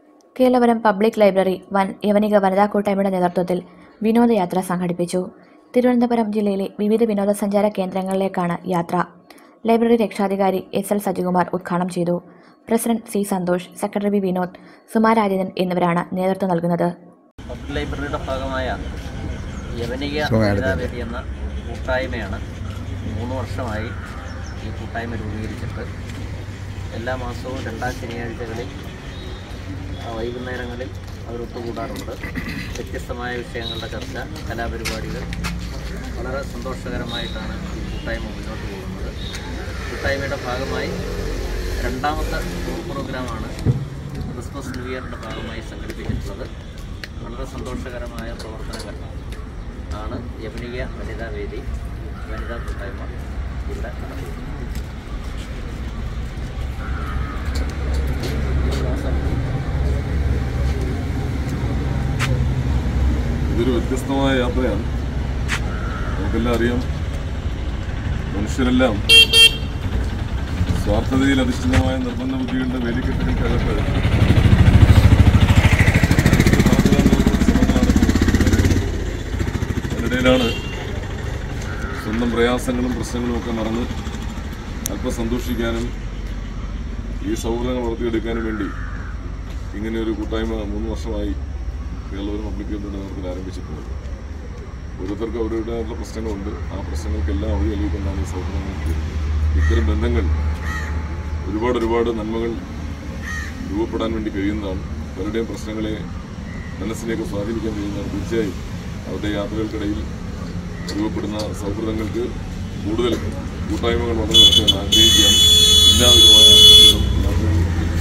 കേരളപുരം പബ്ലിക് ലൈബ്രറി വൻ യവനിക വനിതാ കൂട്ടായ്മയുടെ നേതൃത്വത്തിൽ വിനോദയാത്ര സംഘടിപ്പിച്ചു തിരുവനന്തപുരം ജില്ലയിലെ വിവിധ വിനോദസഞ്ചാര കേന്ദ്രങ്ങളിലേക്കാണ് യാത്ര ലൈബ്രറി രക്ഷാധികാരി എസ് എൽ സജികുമാർ ഉദ്ഘാടനം ചെയ്തു president C Santhosh secretary V Vinod Sumarajanan എന്നിവരാണ് നേതൃത്വം നൽകുന്നത് പബ്ലിക് ലൈബ്രറിയുടെ ഭാഗമായ യവനിക സുഖം എടുത്ത് വനിതാവേദി എന്ന കൂട്ടായ്മയാണ് മൂന്ന് വർഷമായി ഈ കൂട്ടായ്മ രൂപീകരിച്ചിട്ട് എല്ലാ മാസവും രണ്ടാം ശനിയാഴ്ചകളിൽ ആ, വൈകുന്നേരങ്ങളിൽ അവർ ഒത്തുകൂടാറുണ്ട് വ്യത്യസ്തമായ വിഷയങ്ങളുടെ ചർച്ച കലാപരിപാടികൾ വളരെ സന്തോഷകരമായിട്ടാണ് ഈ കൂട്ടായ്മ മുന്നോട്ട് പോകുന്നത് കൂട്ടായ്മയുടെ ഭാഗമായി രണ്ടാമത്തെ ടൂർ പ്രോഗ്രാമാണ് ക്രിസ്മസ് ന്യൂ ഇയറിൻ്റെ ഭാഗമായി സംഘടിപ്പിച്ചിട്ടുള്ളത് വളരെ സന്തോഷകരമായ പ്രവർത്തനങ്ങൾ ആണ് യവനിക വനിതാ വേദി വനിതാ കൂട്ടായ്മ ഇവിടെ നടത്തുന്നത് ഇതൊരു വ്യത്യസ്തമായ യാത്രയാണ് നമുക്കെല്ലാം അറിയാം മനുഷ്യരെല്ലാം സ്വാർത്ഥതയിൽ അധിഷ്ഠിതമായ നിർബന്ധ ബുദ്ധികളുടെ വേലിക്കെട്ടുകൾക്കകത്ത് അതിനിടയിലാണ് സ്വന്തം പ്രയാസങ്ങളും പ്രശ്നങ്ങളും ഒക്കെ മറന്ന് അല്പം സന്തോഷിക്കാനും ഈ സൗഹൃദങ്ങൾ വളർത്തിയെടുക്കാനും വേണ്ടി ഇങ്ങനെ ഒരു കൂട്ടായ്മ മൂന്ന് വർഷമായി കേരളവും പബ്ലിക് ലൈബ്രറിയുടെ നേതൃത്വത്തിൽ ആരംഭിച്ചിട്ടുള്ളത് ഓരോരുത്തർക്കും അവരുടേതായിട്ടുള്ള പ്രശ്നങ്ങളുണ്ട് ആ പ്രശ്നങ്ങൾക്കെല്ലാം അവധി നൽകിക്കൊണ്ടാണ് ഈ സൗഹൃദങ്ങൾ തീരുന്നത് ഇത്തരം ബന്ധങ്ങൾ ഒരുപാട് ഒരുപാട് നന്മകൾ രൂപപ്പെടാൻ വേണ്ടി കഴിയുന്നതാണ് പലരുടെയും പ്രശ്നങ്ങളെ മനസ്സിനെയൊക്കെ സ്വാധീനിക്കാൻ കഴിയുന്നതാണ് തീർച്ചയായും അവരുടെ യാത്രകൾക്കിടയിൽ രൂപപ്പെടുന്ന സൗഹൃദങ്ങൾക്ക് കൂടുതൽ കൂട്ടായ്മകൾ വളർന്നു വരട്ടെ ആഗ്രഹിക്കുകയാണ് എല്ലാവിധമായ ആശംസകളും യാത്രകൾ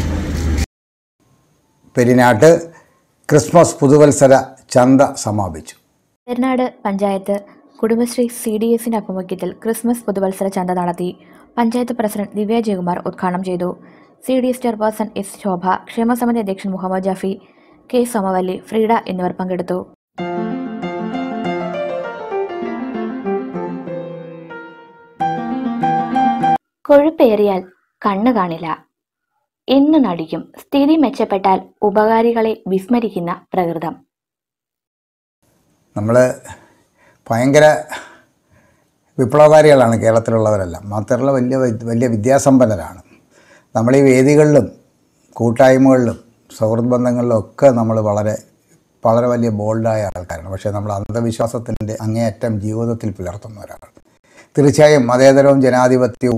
പെരിനാട്ട് ക്രിസ്മസ് പുതുവത്സര ചന്ത സമാപിച്ചു പെരുന്നാട് പഞ്ചായത്ത് കുടുംബശ്രീ സി ഡി എസിന്റെ ആഭിമുഖ്യത്തിൽ ക്രിസ്മസ് പുതുവത്സര ചന്ത നടത്തി പഞ്ചായത്ത് പ്രസിഡന്റ് ദിവ്യ ജയകുമാർ ഉദ്ഘാടനം ചെയ്തു C D S chairperson S Shobha ക്ഷേമസമിതി അധ്യക്ഷൻ മുഹമ്മദ് ജാഫി കെ സോമവല്ലി ഫ്രീഡ എന്നിവർ പങ്കെടുത്തു കൊഴുപ്പേറിയാൽ കണ്ണു കാണില്ല എന്ന് നടിക്കും സ്ഥിതി മെച്ചപ്പെട്ടാൽ ഉപകാരികളെ വിസ്മരിക്കുന്ന പ്രകൃതം നമ്മൾ ഭയങ്കര വിപ്ലവകാരികളാണ് കേരളത്തിലുള്ളവരെല്ലാം മാത്രമല്ല വലിയ വി- വലിയ വിദ്യാസമ്പന്നരാണ് നമ്മൾ ഈ വേദികളിലും കൂട്ടായ്മകളിലും സൗഹൃദ ബന്ധങ്ങളിലും ഒക്കെ നമ്മൾ വളരെ വളരെ വലിയ ബോൾഡായ ആൾക്കാരാണ് പക്ഷേ നമ്മൾ അന്ധവിശ്വാസത്തിൻ്റെ അങ്ങേയറ്റം ജീവിതത്തിൽ പുലർത്തുന്നവരാണ് തീർച്ചയായും മതേതരവും ജനാധിപത്യവും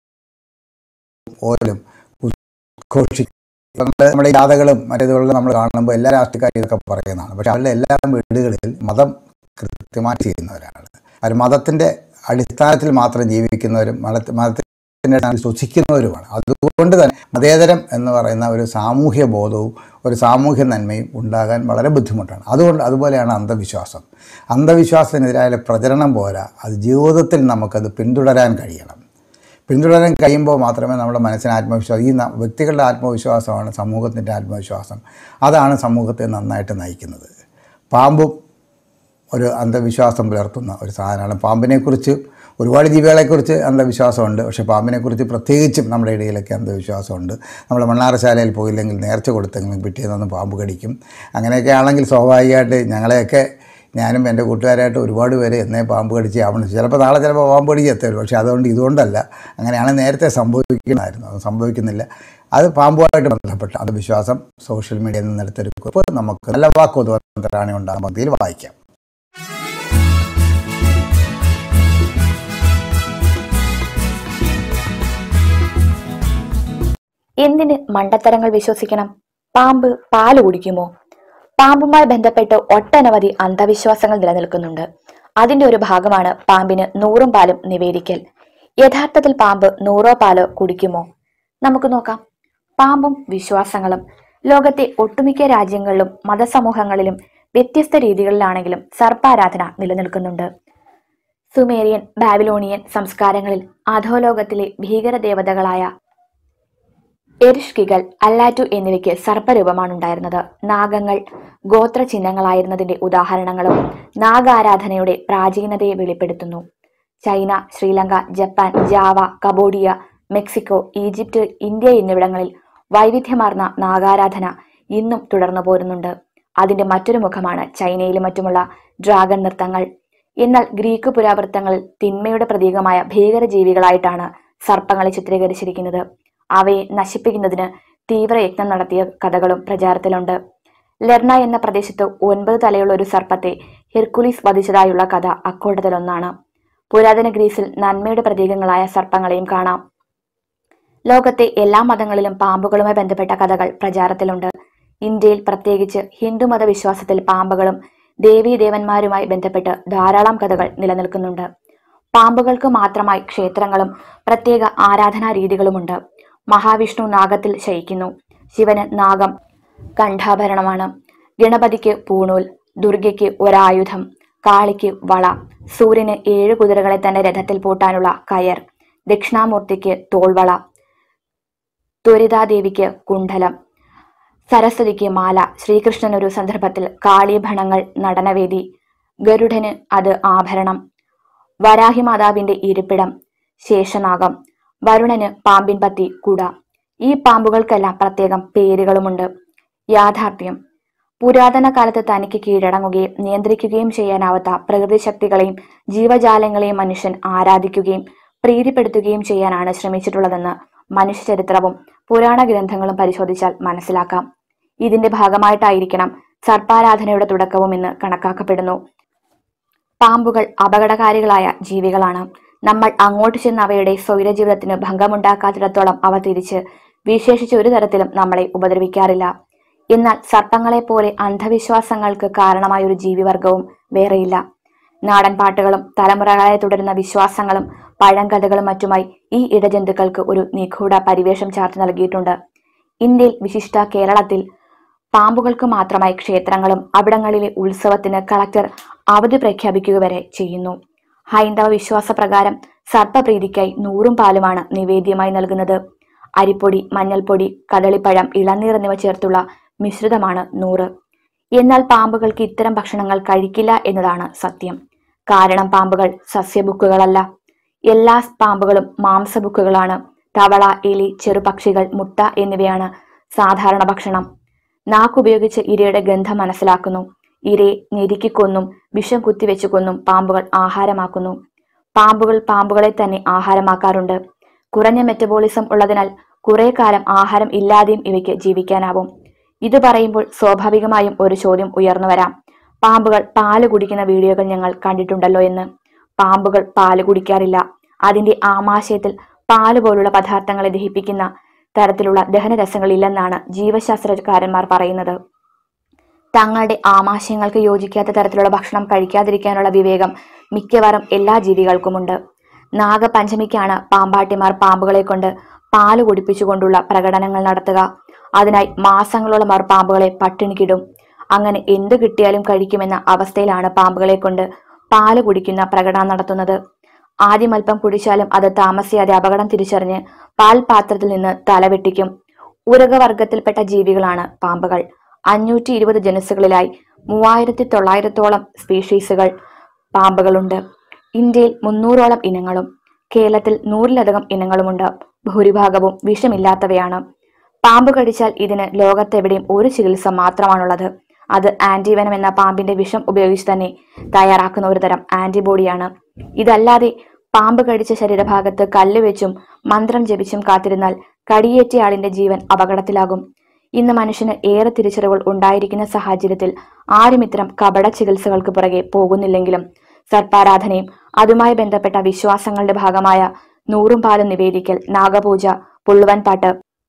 പോലും ഉദ്ഘോഷിക്കും ഇപ്പം നമ്മള് നമ്മുടെ ഈ ജാഥകളും മറ്റേതുകളിലും നമ്മൾ കാണുമ്പോൾ എല്ലാ രാഷ്ട്രീയക്കാരും ഇതൊക്കെ പറയുന്നതാണ് പക്ഷെ അവരുടെ എല്ലാ വീടുകളിൽ മതം കൃത്യമായി ചെയ്യുന്നവരാണ് അവർ മതത്തിൻ്റെ അടിസ്ഥാനത്തിൽ മാത്രം ജീവിക്കുന്നവരും മതത്തി മതത്തിൻ്റെ അടിസ്ഥാനത്തിൽ ശ്വസിക്കുന്നവരുമാണ് അതുകൊണ്ട് തന്നെ മതേതരം എന്ന് പറയുന്ന ഒരു സാമൂഹ്യ ബോധവും ഒരു സാമൂഹ്യ നന്മയും ഉണ്ടാകാൻ വളരെ ബുദ്ധിമുട്ടാണ് അതുകൊണ്ട് അതുപോലെയാണ് അന്ധവിശ്വാസം അന്ധവിശ്വാസത്തിനെതിരായ പ്രചരണം പോരാ അത് ജീവിതത്തിൽ നമുക്കത് പിന്തുടരാൻ കഴിയണം പിന്തുടരാൻ കഴിയുമ്പോൾ മാത്രമേ നമ്മുടെ മനസ്സിന് ആത്മവിശ്വാസം ഈ ന- വ്യക്തികളുടെ ആത്മവിശ്വാസമാണ് സമൂഹത്തിൻ്റെ ആത്മവിശ്വാസം അതാണ് സമൂഹത്തെ നന്നായിട്ട് നയിക്കുന്നത് പാമ്പും ഒരു അന്ധവിശ്വാസം പുലർത്തുന്ന ഒരു സാധനമാണ് പാമ്പിനെക്കുറിച്ച് ഒരുപാട് ജീവികളെക്കുറിച്ച് അന്ധവിശ്വാസമുണ്ട് പക്ഷേ പാമ്പിനെക്കുറിച്ച് പ്രത്യേകിച്ചും നമ്മുടെ ഇടയിലൊക്കെ അന്ധവിശ്വാസമുണ്ട് നമ്മൾ മണ്ണാറശാലയിൽ പോയില്ലെങ്കിൽ നേർച്ച കൊടുത്തെങ്കിലും പിറ്റേന്നൊന്ന് പാമ്പ് കടിക്കും അങ്ങനെയൊക്കെ ആണെങ്കിൽ സ്വാഭാവികമായിട്ട് ഞങ്ങളെയൊക്കെ ഞാനും എൻ്റെ കൂട്ടുകാരായിട്ട് ഒരുപാട് പേര് എന്നേ പാമ്പ് കടിച്ച് ആവണം ചിലപ്പോൾ നാളെ ചിലപ്പോൾ പാമ്പ് കടിച്ച് എത്തും പക്ഷേ അതുകൊണ്ട് ഇതുകൊണ്ടല്ല അങ്ങനെയാണ് നേരത്തെ സംഭവിക്കണമായിരുന്നു അത് സംഭവിക്കുന്നില്ല അത് പാമ്പുമായിട്ട് ബന്ധപ്പെട്ട അത് വിശ്വാസം സോഷ്യൽ മീഡിയയിൽ നിന്നെടുത്തൊരു കുറിപ്പ് നമുക്ക് നല്ല വാക്കുതന്ത്രാണി ഉണ്ടാകുന്ന പന്തിയിൽ വായിക്കാം എന്തിന് മണ്ടത്തരങ്ങൾ വിശ്വസിക്കണം പാമ്പ് പാല് കുടിക്കുമോ പാമ്പുമായി ബന്ധപ്പെട്ട് ഒട്ടനവധി അന്ധവിശ്വാസങ്ങൾ നിലനിൽക്കുന്നുണ്ട് അതിന്റെ ഒരു ഭാഗമാണ് പാമ്പിന് നൂറും പാലും നിവേദിക്കൽ യഥാർത്ഥത്തിൽ പാമ്പ് നൂറോ പാലോ കുടിക്കുമോ നമുക്ക് നോക്കാം പാമ്പും വിശ്വാസങ്ങളും ലോകത്തെ ഒട്ടുമിക്ക രാജ്യങ്ങളിലും മതസമൂഹങ്ങളിലും വ്യത്യസ്ത രീതികളിലാണെങ്കിലും സർപ്പാരാധന നിലനിൽക്കുന്നുണ്ട് സുമേറിയൻ ബാബിലോണിയൻ സംസ്കാരങ്ങളിൽ അധോലോകത്തിലെ ഭീകരദേവതകളായ എരിഷ്കികൾ അല്ലാറ്റു എന്നിവയ്ക്ക് സർപ്പരൂപമാണ് ഉണ്ടായിരുന്നത് നാഗങ്ങൾ ഗോത്ര ചിഹ്നങ്ങളായിരുന്നതിന്റെ ഉദാഹരണങ്ങളും നാഗാരാധനയുടെ പ്രാചീനതയെ വെളിപ്പെടുത്തുന്നു China Sri Lanka Japan Java Cambodia Mexico Egypt India എന്നിവിടങ്ങളിൽ വൈവിധ്യമാർന്ന നാഗാരാധന ഇന്നും തുടർന്നു പോരുന്നുണ്ട് അതിന്റെ മറ്റൊരു മുഖമാണ് ചൈനയിലും മറ്റുമുള്ള ഡ്രാഗൺ നൃത്തങ്ങൾ എന്നാൽ ഗ്രീക്ക് പുരാവൃത്തങ്ങളിൽ തിന്മയുടെ പ്രതീകമായ ഭീകരജീവികളായിട്ടാണ് സർപ്പങ്ങളെ ചിത്രീകരിച്ചിരിക്കുന്നത് അവയെ നശിപ്പിക്കുന്നതിന് തീവ്രയത്നം നടത്തിയ കഥകളും പ്രചാരത്തിലുണ്ട് ലെർണ എന്ന പ്രദേശത്ത് ഒൻപത് തലയുള്ള ഒരു സർപ്പത്തെ ഹെർക്കുലീസ് വധിച്ചതായുള്ള കഥ അക്കൂട്ടത്തിലൊന്നാണ് പുരാതന ഗ്രീസിൽ നന്മയുടെ പ്രതീകങ്ങളായ സർപ്പങ്ങളെയും കാണാം ലോകത്തെ എല്ലാ മതങ്ങളിലും പാമ്പുകളുമായി ബന്ധപ്പെട്ട കഥകൾ പ്രചാരത്തിലുണ്ട് ഇന്ത്യയിൽ പ്രത്യേകിച്ച് ഹിന്ദുമത വിശ്വാസത്തിൽ പാമ്പുകളും ദേവീദേവന്മാരുമായി ബന്ധപ്പെട്ട് ധാരാളം കഥകൾ നിലനിൽക്കുന്നുണ്ട് പാമ്പുകൾക്ക് മാത്രമായി ക്ഷേത്രങ്ങളും പ്രത്യേക ആരാധനാ രീതികളുമുണ്ട് മഹാവിഷ്ണു നാഗത്തിൽ ശയിക്കുന്നു ശിവന് നാഗം കണ്ഠാഭരണമാണ് ഗണപതിക്ക് പൂണൂൽ ദുർഗയ്ക്ക് ഒരായുധം കാളിക്ക് വള സൂര്യന് ഏഴു കുതിരകളെ തന്റെ രഥത്തിൽ പൂട്ടാനുള്ള കയർ ദക്ഷിണാമൂർത്തിക്ക് തോൾവള ത്വരിതാദേവിക്ക് കുണ്ഡലം സരസ്വതിക്ക് മാല ശ്രീകൃഷ്ണൻ ഒരു സന്ദർഭത്തിൽ കാളീഭണങ്ങൾ നടനവേദി ഗരുഡന് അത് ആഭരണം വരാഹി മാതാവിന്റെ ഇരിപ്പിടം ശേഷനാഗം വരുണന് പാമ്പിൻ പത്തി കുട ഈ പാമ്പുകൾക്കെല്ലാം പ്രത്യേകം പേരുകളുമുണ്ട് യാഥാർത്ഥ്യം പുരാതന കാലത്ത് തനിക്ക് കീഴടങ്ങുകയും നിയന്ത്രിക്കുകയും ചെയ്യാനാവാത്ത പ്രകൃതി ശക്തികളെയും ജീവജാലങ്ങളെയും മനുഷ്യൻ ആരാധിക്കുകയും പ്രീതിപ്പെടുത്തുകയും ചെയ്യാനാണ് ശ്രമിച്ചിട്ടുള്ളതെന്ന് മനുഷ്യചരിത്രവും പുരാണ ഗ്രന്ഥങ്ങളും പരിശോധിച്ചാൽ മനസ്സിലാക്കാം ഇതിന്റെ ഭാഗമായിട്ടായിരിക്കണം സർപ്പാരാധനയുടെ തുടക്കവും ഇന്ന് കണക്കാക്കപ്പെടുന്നു പാമ്പുകൾ അപകടകാരികളായ ജീവികളാണ് നമ്മൾ അങ്ങോട്ട് ചെന്ന് അവയുടെ സ്വൈരജീവിതത്തിന് ഭംഗമുണ്ടാക്കാത്തിടത്തോളം അവ തിരിച്ച് വിശേഷിച്ച് ഒരു തരത്തിലും നമ്മളെ ഉപദ്രവിക്കാറില്ല എന്നാൽ സർപ്പങ്ങളെ പോലെ അന്ധവിശ്വാസങ്ങൾക്ക് കാരണമായ ഒരു ജീവിവർഗവും വേറെയില്ല നാടൻ പാട്ടുകളും തലമുറകളായി തുടരുന്ന വിശ്വാസങ്ങളും പഴങ്കഥകളും മറ്റുമായി ഈ ഇടജന്തുക്കൾക്ക് ഒരു നിഗൂഢ പരിവേഷം ചാർത്തി നൽകിയിട്ടുണ്ട് ഇന്ത്യയിൽ വിശിഷ്ട കേരളത്തിൽ പാമ്പുകൾക്ക് മാത്രമായി ക്ഷേത്രങ്ങളും അവിടങ്ങളിലെ ഉത്സവത്തിന് കളക്ടർ അവധി പ്രഖ്യാപിക്കുക വരെ ചെയ്യുന്നു ഹൈന്ദവ വിശ്വാസപ്രകാരം സർപ്പപ്രീതിക്കായി നൂറും പാലുമാണ് നിവേദ്യമായി നൽകുന്നത് അരിപ്പൊടി മഞ്ഞൾപ്പൊടി കദളിപ്പഴം ഇളനീർ എന്നിവ ചേർത്തുള്ള മിശ്രിതമാണ് നൂറ് എന്നാൽ പാമ്പുകൾക്ക് ഇത്തരം ഭക്ഷണങ്ങൾ കഴിക്കില്ല എന്നതാണ് സത്യം കാരണം പാമ്പുകൾ സസ്യബുക്കുകളല്ല എല്ലാ പാമ്പുകളും മാംസബുക്കുകളാണ് തവള എലി ചെറുപക്ഷികൾ മുട്ട എന്നിവയാണ് സാധാരണ ഭക്ഷണം നാക്കുപയോഗിച്ച് ഇരയുടെ ഗന്ധം മനസ്സിലാക്കുന്നു ഇരയെ ഞെരുക്കിക്കൊന്നും വിഷം കുത്തിവെച്ചു കൊന്നും പാമ്പുകൾ ആഹാരമാക്കുന്നു പാമ്പുകൾ പാമ്പുകളെ തന്നെ ആഹാരമാക്കാറുണ്ട് കുറഞ്ഞ മെറ്റബോളിസം ഉള്ളതിനാൽ കുറെ കാലം ആഹാരം ഇല്ലാതെയും ഇവയ്ക്ക് ജീവിക്കാനാവും ഇത് പറയുമ്പോൾ സ്വാഭാവികമായും ഒരു ചോദ്യം ഉയർന്നു വരാം പാമ്പുകൾ പാല് കുടിക്കുന്ന വീഡിയോകൾ ഞങ്ങൾ കണ്ടിട്ടുണ്ടല്ലോ എന്ന് പാമ്പുകൾ പാല് കുടിക്കാറില്ല അതിന്റെ ആമാശയത്തിൽ പാല് പോലുള്ള പദാർത്ഥങ്ങളെ ദഹിപ്പിക്കുന്ന തരത്തിലുള്ള ദഹനരസങ്ങളില്ലെന്നാണ് ജീവശാസ്ത്രകാരന്മാർ പറയുന്നത് തങ്ങളുടെ ആമാശയങ്ങൾക്ക് യോജിക്കാത്ത തരത്തിലുള്ള ഭക്ഷണം കഴിക്കാതിരിക്കാനുള്ള വിവേകം മിക്കവാറും എല്ലാ ജീവികൾക്കുമുണ്ട് നാഗപഞ്ചമിക്കാണ് പാമ്പാട്ടിമാർ പാമ്പുകളെ കൊണ്ട് പാല് കുടിപ്പിച്ചുകൊണ്ടുള്ള പ്രകടനങ്ങൾ നടത്തുക അതിനായി മാസങ്ങളോളം അവർ പാമ്പുകളെ പട്ടിണിക്കിടും അങ്ങനെ എന്തു കിട്ടിയാലും കഴിക്കുമെന്ന അവസ്ഥയിലാണ് പാമ്പുകളെ കൊണ്ട് പാല് കുടിക്കുന്ന പ്രകടനം നടത്തുന്നത് ആദ്യം അല്പം കുടിച്ചാലും അത് താമസിയാതെ അപകടം തിരിച്ചറിഞ്ഞ് പാൽപാത്രത്തിൽ നിന്ന് തലവെട്ടിക്കും ഉരകവർഗത്തിൽപ്പെട്ട ജീവികളാണ് പാമ്പുകൾ അഞ്ഞൂറ്റി ഇരുപത് ജനുസുകളിലായി മൂവായിരത്തി തൊള്ളായിരത്തോളം സ്പീഷീസുകൾ പാമ്പുകളുണ്ട് ഇന്ത്യയിൽ മുന്നൂറോളം ഇനങ്ങളും കേരളത്തിൽ നൂറിലധികം ഇനങ്ങളുമുണ്ട് ഭൂരിഭാഗവും വിഷമില്ലാത്തവയാണ് പാമ്പ് കടിച്ചാൽ ഇതിന് ലോകത്തെവിടെയും ഒരു ചികിത്സ മാത്രമാണുള്ളത് അത് ആന്റിവനം എന്ന പാമ്പിന്റെ വിഷം ഉപയോഗിച്ച് തന്നെ തയ്യാറാക്കുന്ന ഒരു തരം ആന്റിബോഡിയാണ് ഇതല്ലാതെ പാമ്പ് കടിച്ച ശരീരഭാഗത്ത് കല്ല് വെച്ചും മന്ത്രം ജപിച്ചും കാത്തിരുന്നാൽ കടിയേറ്റിയ ആളിന്റെ ജീവൻ അപകടത്തിലാകും ഇന്ന് മനുഷ്യന് ഏറെ തിരിച്ചറിവുകൾ ഉണ്ടായിരിക്കുന്ന സാഹചര്യത്തിൽ ആരും ഇത്തരം കപട ചികിത്സകൾക്ക് പുറകെ പോകുന്നില്ലെങ്കിലും സർപ്പാരാധനയും അതുമായി ബന്ധപ്പെട്ട വിശ്വാസങ്ങളുടെ ഭാഗമായ നൂറും പാലും നിവേദിക്കൽ നാഗപൂജ പുള്ളുവൻപാട്ട്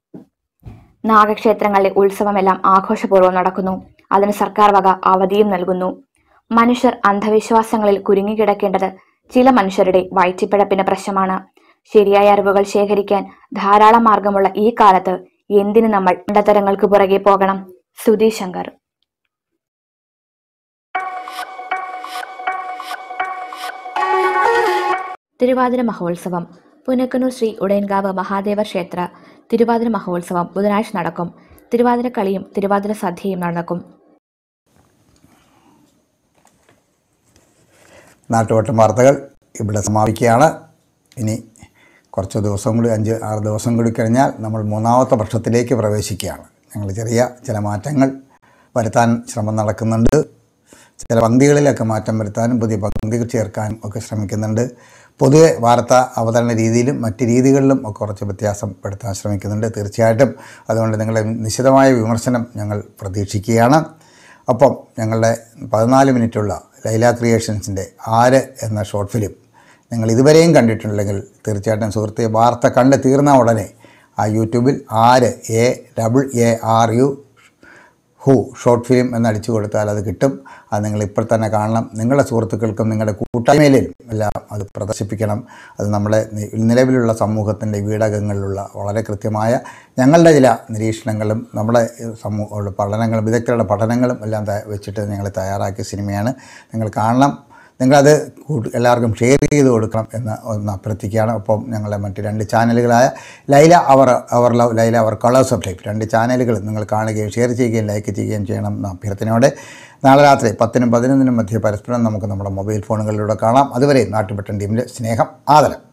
നാഗക്ഷേത്രങ്ങളിലെ ഉത്സവമെല്ലാം ആഘോഷപൂർവ്വം നടക്കുന്നു അതിന് സർക്കാർ വക അവധിയും നൽകുന്നു മനുഷ്യർ അന്ധവിശ്വാസങ്ങളിൽ കുരുങ്ങിക്കിടക്കേണ്ടത് ചില മനുഷ്യരുടെ വയറ്റിപ്പിഴപ്പിന്റെ പ്രശ്നമാണ് ശരിയായ അറിവുകൾ ശേഖരിക്കാൻ ധാരാളം മാർഗമുള്ള ഈ കാലത്ത് എന്തിന് നമ്മൾ ഇടത്തരങ്ങൾക്ക് പുറകെ പോകണം സുധി ശങ്കർ തിരുവാതിര മഹോത്സവം പുനക്കന്നൂർ ശ്രീ ഉടയൻകാവ് മഹാദേവ ക്ഷേത്ര തിരുവാതിര മഹോത്സവം ബുധനാഴ്ച നടക്കും തിരുവാതിര കളിയും തിരുവാതിര സദ്യയും നടക്കും നാട്ടുവട്ടം വാർത്തകൾ ഇവിടെ സമാപിക്കുകയാണ് ഇനി കുറച്ച് ദിവസം കൂടി അഞ്ച് ആറ് ദിവസം കൂടി കഴിഞ്ഞാൽ നമ്മൾ മൂന്നാമത്തെ വർഷത്തിലേക്ക് പ്രവേശിക്കുകയാണ് ഞങ്ങൾ ചെറിയ ചില മാറ്റങ്ങൾ വരുത്താൻ ശ്രമം നടക്കുന്നുണ്ട് ചില പങ്ക്തികളിലൊക്കെ മാറ്റം വരുത്താനും പുതിയ പങ്ക്തികൾ ചേർക്കാനും ഒക്കെ ശ്രമിക്കുന്നുണ്ട് പൊതുവെ വാർത്താ അവതരണ രീതിയിലും മറ്റ് രീതികളിലും ഒക്കെ കുറച്ച് വ്യത്യാസം പെടുത്താൻ ശ്രമിക്കുന്നുണ്ട് തീർച്ചയായിട്ടും അതുകൊണ്ട് നിങ്ങളുടെ നിശിതമായ വിമർശനം ഞങ്ങൾ പ്രതീക്ഷിക്കുകയാണ് ഒപ്പം ഞങ്ങളുടെ പതിനാല് മിനിറ്റുള്ള ലൈല ക്രിയേഷൻസിൻ്റെ ആര് എന്ന ഷോർട്ട് ഫിലിം നിങ്ങൾ ഇതുവരെയും കണ്ടിട്ടുണ്ടെങ്കിൽ തീർച്ചയായിട്ടും സുഹൃത്തെ വാർത്ത കണ്ട് തീർന്ന ഉടനെ ആ യൂട്യൂബിൽ ആര് A double A R U who short film എന്ന് അടിച്ചു കൊടുത്താൽ അത് കിട്ടും അത് നിങ്ങൾ ഇപ്പോൾ തന്നെ കാണണം നിങ്ങളുടെ സുഹൃത്തുക്കൾക്കും നിങ്ങളുടെ കൂട്ടായ്മയിലും എല്ലാം അത് പ്രദർശിപ്പിക്കണം അത് നമ്മുടെ നി- നിലവിലുള്ള സമൂഹത്തിൻ്റെ വീടകങ്ങളിലുള്ള വളരെ കൃത്യമായ ഞങ്ങളുടെ ചില നിരീക്ഷണങ്ങളും നമ്മുടെ സമൂഹ പഠനങ്ങളും വിദഗ്ധരുടെ പഠനങ്ങളും എല്ലാം ത- വെച്ചിട്ട് ഞങ്ങൾ തയ്യാറാക്കിയ സിനിമയാണ് നിങ്ങൾ കാണണം നിങ്ങളത് കൂട്ട് എല്ലാവർക്കും ഷെയർ ചെയ്ത് കൊടുക്കണം എന്ന് ഒന്ന് അഭ്യർത്ഥിക്കുകയാണ് ഒപ്പം ഞങ്ങളുടെ മറ്റ് രണ്ട് ചാനലുകളായ Laila our our love Laila our colours of life രണ്ട് ചാനലുകൾ നിങ്ങൾ കാണുകയും ഷെയർ ചെയ്യുകയും ലൈക്ക് ചെയ്യുകയും ചെയ്യണം എന്ന അഭ്യർത്ഥനയോടെ നാളെ രാത്രി പത്തിനും പതിനൊന്നിനും മധ്യ പരസ്പരം നമുക്ക് നമ്മുടെ മൊബൈൽ ഫോണുകളിലൂടെ കാണാം അതുവരെ നാട്ടുപെട്ടൻ ടീമിൻ്റെ സ്നേഹം ആദരം